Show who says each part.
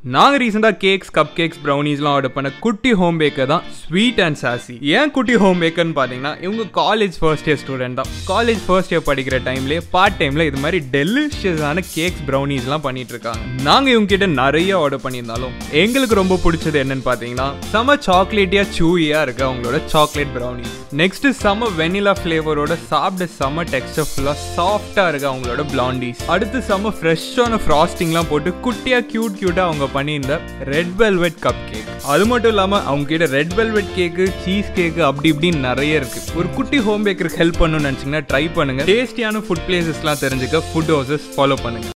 Speaker 1: நாங்கள் ரீசெண்டாக cakes cup cakes ப்ரௌனிஸ்லாம் ஆர்டர் பண்ண குட்டி ஹோம் பேக்கர் தான் ஸ்வீட் அண்ட் சாசி ஏன் குட்டி ஹோம் பேக்கர்னு பார்த்தீங்கன்னா இவங்க காலேஜ் ஃபர்ஸ்ட் இயர் ஸ்டூடெண்ட் தான் காலேஜ் ஃபர்ஸ்ட் இயர் படிக்கிற டைம்லேயே பார்ட் டைமில் இது மாதிரி டெலிஷியஸான கேக்ஸ் ப்ரௌனிஸ்லாம் பண்ணிட்டு இருக்காங்க நாங்கள் இவங்க கிட்ட நிறைய ஆர்டர் பண்ணியிருந்தாலும் எங்களுக்கு ரொம்ப பிடிச்சது என்னன்னு பார்த்தீங்கன்னா செம சாக்லேட்டியாக சூயியாக இருக்கு அவங்களோட சாக்லேட் ப்ரௌனிஸ் நெக்ஸ்ட் செம வெனிலா ஃப்ளேவரோட சாப்பிட செம டெக்ஸ்டர் ஃபுல்லாக சாஃப்டாக இருக்கு அவங்களோட பிளாண்டிஸ் அடுத்து செம ஃப்ரெஷ்ஷான ஃப்ராஸ்டிங்லாம் போட்டு குட்டியாக க்யூட் க்யூட்டாக அவங்க பண்ணியிருந்த ரெட் வெல்வெட் கப் கேக் அது மட்டும் இல்லாமல் அவங்க கிட்ட red velvet cake cheese cake அப்படி இப்படின்னு நிறைய இருக்கு ஒரு குட்டி ஹோம் பேக்கருக்கு ஹெல்ப் பண்ணணும்னு நினச்சிங்கன்னா ட்ரை பண்ணுங்க டேஸ்டியான ஃபுட் பிளேசஸ்லாம் தெரிஞ்சுக்க ஃபுட் ஹவுசஸ் ஃபாலோ பண்ணுங்க